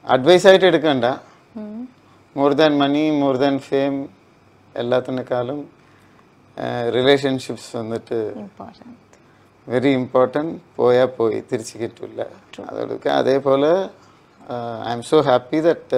Advice ആയിട്ട് എടുക്കണ്ട more than money more than fame എല്ലാത്തിനേക്കാളും റിലേഷൻഷിപ്സ് വന്നിട്ട് ഇമ്പോർട്ടൻറ്റ് വെരി ഇമ്പോർട്ടൻറ്റ് പോയാൽ പോയി തിരിച്ചു കിട്ടില്ല അതെടുക്കുക അതേപോലെ I'm so happy that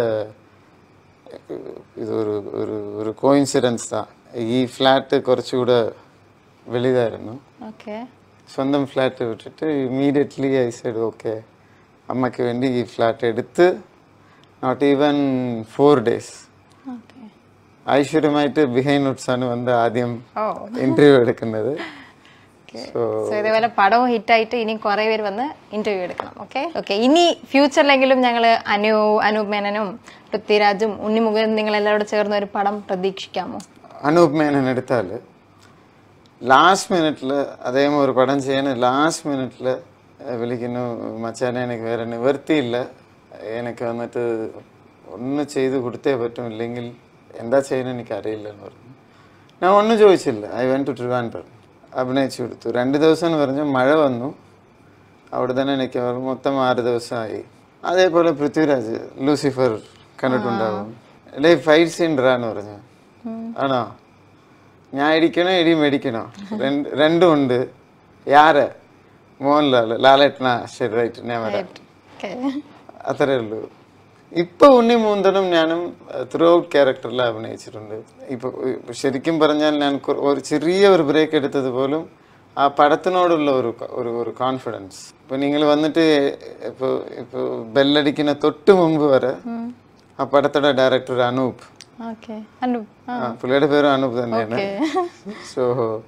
ഇതൊരു ഒരു ഒരു കോയിൻസിഡൻസ് தான் ഈ ഫ്ലാറ്റ് കുറച്ചുകൂടെ വലുതായിരുന്നു ഓക്കെ സ്വന്തം ഫ്ലാറ്റ് വിട്ടിട്ട് ഇമ്മീഡിയറ്റ്ലി ഐ സൈഡ് ഓക്കെ അമ്മയ്ക്ക് വേണ്ടി ഈ ഫ്ലാറ്റ് എടുത്ത് not even four days okay ഐശ്വര്യമായിട്ട് ബിഹൈൻഡ് നുട്സാണ് വന്ന് ആദ്യം ഓ ഇന്റർവ്യൂ എടുക്കുന്നത് സോ ഇതേപോലെ പടവും ഹിറ്റായിട്ട് ഇനി കുറേ പേര് വന്ന് ഇന്റർവ്യൂ എടുക്കണം ഓക്കെ ഓക്കെ ഇനി ഫ്യൂച്ചറിലെങ്കിലും ഞങ്ങൾ അനു അനൂപ് മേനനും പൃഥ്വിരാജും ഉണ്ണിമുഖം നിങ്ങൾ എല്ലാവരും ചേർന്ന് ഒരു പടം പ്രതീക്ഷിക്കാമോ അനൂപ് മേനൻ എടുത്താൽ ലാസ്റ്റ് മിനിറ്റിൽ അദ്ദേഹം ഒരു പടം ചെയ്യാൻ ലാസ്റ്റ് മിനിറ്റിൽ വിളിക്കുന്നു മച്ചാനെ എനിക്ക് വേറെ നിവർത്തിയില്ല എനിക്ക് വന്നിട്ട് ഒന്ന് ചെയ്ത് കൊടുത്തേ പറ്റും ഇല്ലെങ്കിൽ എന്താ ചെയ്യുന്നത് എനിക്ക് അറിയില്ല എന്ന് പറഞ്ഞു ഞാൻ ഒന്നും ചോദിച്ചില്ല ഐ വെൻ ടു ട്രിവാൻഡ്രം അഭിനയിച്ചു കൊടുത്തു രണ്ട് ദിവസം എന്ന് പറഞ്ഞു മഴ വന്നു അവിടെ തന്നെ എനിക്ക് മൊത്തം ആറ് ദിവസമായി അതേപോലെ പൃഥ്വിരാജ് ലൂസിഫർ കണ്ടിട്ടുണ്ടാവും അല്ലേ ഫൈറ്റ് സീൻ എന്ന് പറഞ്ഞു ആണോ ഞാൻ ഇടിക്കണോ ഇടി മേടിക്കണോ രണ്ട് രണ്ടും ഉണ്ട് യാര് മോഹൻലാൽ ലാലേട്ടനാ ശരി റൈറ്റ് ഞാൻ വരാം ഓക്കെ അത്രേ ഉള്ളൂ ഇപ്പൊ ഉണ്ണി മൂന്തനും ഞാനും ത്രൂ ഔട്ട് ക്യാരക്ടറിൽ അഭിനയിച്ചിട്ടുണ്ട് ഇപ്പൊ ഇപ്പൊ ശരിക്കും പറഞ്ഞാൽ ഞാൻ കൊ- ഒരു ചെറിയ ഒരു ബ്രേക്ക് എടുത്തത് പോലും ആ പടത്തിനോടുള്ള ഒരു ക- ഒരു ഒരു കോൺഫിഡൻസ് ഇപ്പൊ നിങ്ങൾ വന്നിട്ട് ഇപ്പൊ ഇപ്പൊ ബെല്ലടിക്കുന്ന തൊട്ട് മുമ്പ് വരെ ആ പടത്തിന്റെ ഡയറക്ടർ അനൂപ് ഓക്കെ അനു ആ, പുള്ളിയുടെ പേരും അനൂപ് തന്നെയാണ് സോ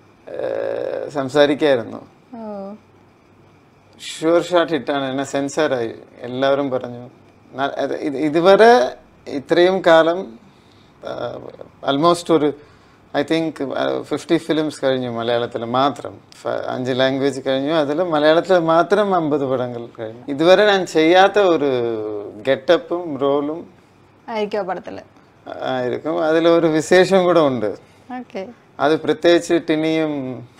സംസാരിക്കായിരുന്നു ഓ ഷുവർ ഷോട്ട് ഹിറ്റാണ് എന്നെ സെൻസറായി എല്ലാവരും പറഞ്ഞു ന- അത് ഇത് ഇതുവരെ ഇത്രയും കാലം ആൾമോസ്റ്റ് ഒരു ഐ തിങ്ക് ഫിഫ്റ്റി ഫിലിംസ് കഴിഞ്ഞു മലയാളത്തിൽ മാത്രം ഫ- അഞ്ച് ലാംഗ്വേജ് കഴിഞ്ഞു അതിൽ മലയാളത്തിൽ മാത്രം അമ്പത് പടങ്ങൾ കഴിഞ്ഞു ഇതുവരെ ഞാൻ ചെയ്യാത്ത ഒരു ഗെറ്റപ്പും റോളും ആയിരിക്കോ പടത്തില് ആയിരിക്കും അതിലൊരു വിശേഷം കൂടെ ഉണ്ട് ഓക്കെ അത് പ്രത്യേകിച്ച് ടിനിയും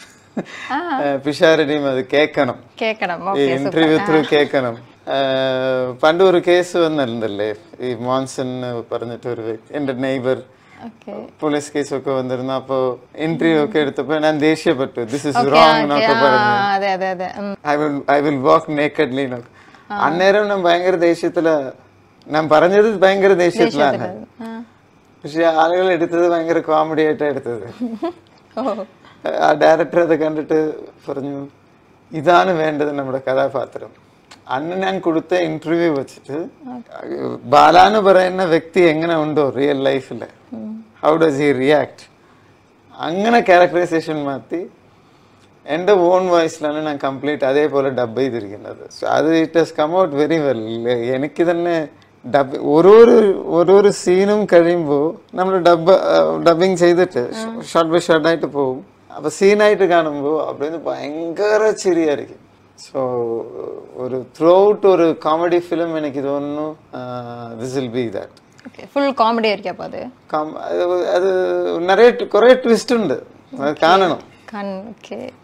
പിഷാരടിയും അത് കേൾക്കണം കേക്കണം ഈ ഇന്റർവ്യൂ ത്രൂ കേൾക്കണം ആഹ് പണ്ട് ഒരു കേസ് വന്നിരുന്നല്ലേ ഈ മോൻസൺ പറഞ്ഞിട്ട് ഒരു വ്യക്തി എന്റെ നെയ്ബർ ഓക്കെ പോലീസ് കേസ് ഒക്കെ വന്നിരുന്നു അപ്പോ ഇന്റർവ്യൂ ഒക്കെ എടുത്തപ്പോ ഞാൻ ദേഷ്യപ്പെട്ടു ദിസ് ഇസ് റോങ് എന്നൊക്കെ പറഞ്ഞു അതെ അതെ അതെ ഉം. I will I will walk nakedly അന്നേരം ഞാൻ ഭയങ്കര ദേഷ്യത്തില ഞാൻ പറഞ്ഞത് ഭയങ്കര ദേഷ്യത്തിലാണ് ആ. പക്ഷെ ആളുകൾ എടുത്തത് ഭയങ്കര കോമഡി ആയിട്ടാണ് എടുത്തത് ഓ ആ ഡയറക്ടർ അത് കണ്ടിട്ട് പറഞ്ഞു ഇതാണ് വേണ്ടത് നമ്മുടെ കഥാപാത്രം അന്ന് ഞാൻ കൊടുത്ത ഇന്റർവ്യൂ വെച്ചിട്ട് ബാലാന്ന് പറയുന്ന വ്യക്തി എങ്ങനെ ഉണ്ടോ റിയൽ ലൈഫിൽ ഹൗ ഡസ് ഹി റിയാക്ട് അങ്ങനെ ക്യാരക്ടറൈസേഷൻ മാറ്റി എൻ്റെ ഓൺ വോയിസിലാണ് ഞാൻ കംപ്ലീറ്റ് അതേപോലെ ഡബ് ചെയ്തിരിക്കുന്നത് So അത് it has come out very well എനിക്ക് തന്നെ ഡബ് ഓരോരു ഓരോരു സീനും കഴിയുമ്പോൾ നമ്മൾ ഡബ് ഡബിങ് ചെയ്തിട്ട് ഷോർട്ട് ബൈ ഷോർട്ട് ആയിട്ട് പോകും അപ്പോൾ സീനായിട്ട് കാണുമ്പോൾ അവിടുന്ന് ഭയങ്കര ചിരിയായിരിക്കും സോ ഒരു ത്രൂ ഔട്ട് ഒരു കോമഡി ഫിലിം എനിക്ക് തോന്നുന്നു this will be that okay full comedy ആയിരിക്കും അപ്പൊ അത് അത് അത് നിറയെ കുറേ ട്വിസ്റ്റ് ഉണ്ട് അത് കാണണം കൺ ഓക്കെ